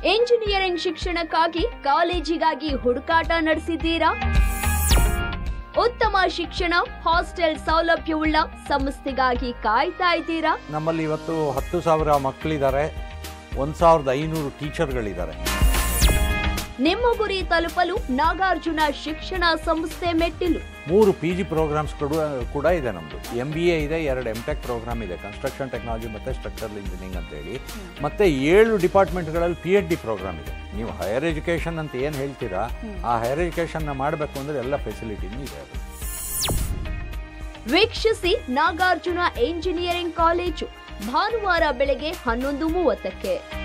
engineering ಶಿಕ್ಷಣಕ್ಕಾಗಿ ಕಾಲೇಜಿಗಾಗಿ ಹುಡುಕಾಟ ನಡೆಸಿದ್ದೀರಾ ಉತ್ತಮ ಶಿಕ್ಷಣ ಹಾಸ್ಟೆಲ್ ಸೌಲಭ್ಯವುಳ್ಳ ಸಂಸ್ಥೆಗಾಗಿ ಕಾಯ್ತಾ ಇದ್ದೀರಾ ನಮ್ಮಲ್ಲಿ ಇವತ್ತು ಹತ್ತು ಸಾವಿರ ಮಕ್ಕಳಿದ್ದಾರೆ ಒಂದು ಸಾವಿರದ ಐನೂರು ಟೀಚರ್ಗಳಿದ್ದಾರೆ ನಿಮ್ಮ ಗುರಿ ತಲುಪಲು ನಾಗಾರ್ಜುನ ಶಿಕ್ಷಣ ಸಂಸ್ಥೆ ಮೆಟ್ಟಿಲು ಮೂರು ಪಿ ಜಿ ಪ್ರೋಗ್ರಾಮ್ಸ್ ಕೂಡ ಕೂಡ ಇದೆ ನಮ್ಮದು ಎಮ್ ಬಿ ಎ ಇದೆ ಎರಡು ಎಮ್ ಟೆಕ್ ಪ್ರೋಗ್ರಾಮ್ ಇದೆ ಕನ್ಸ್ಟ್ರಕ್ಷನ್ ಟೆಕ್ನಾಲಜಿ ಮತ್ತು ಸ್ಟ್ರಕ್ಚರಲ್ ಇಂಜಿನಿಯರಿಂಗ್ ಅಂತೇಳಿ ಮತ್ತು ಏಳು ಡಿಪಾರ್ಟ್ಮೆಂಟ್ಗಳಲ್ಲಿ ಪಿ ಎಚ್ ಡಿ ಪ್ರೋಗ್ರಾಮ್ ಇದೆ ನೀವು ಹೈಯರ್ ಎಜುಕೇಷನ್ ಅಂತ ಏನು ಹೇಳ್ತೀರಾ ಆ ಹೈಯರ್ ಎಜುಕೇಷನ್ನ ಮಾಡಬೇಕು ಅಂದರೆ ಎಲ್ಲ ಫೆಸಿಲಿಟಿನೂ ಇದೆ ಅದು ವೀಕ್ಷಿಸಿ ನಾಗಾರ್ಜುನ ಎಂಜಿನಿಯರಿಂಗ್ ಕಾಲೇಜು ಭಾನುವಾರ ಬೆಳಗ್ಗೆ ಹನ್ನೊಂದು ಮೂವತ್ತಕ್ಕೆ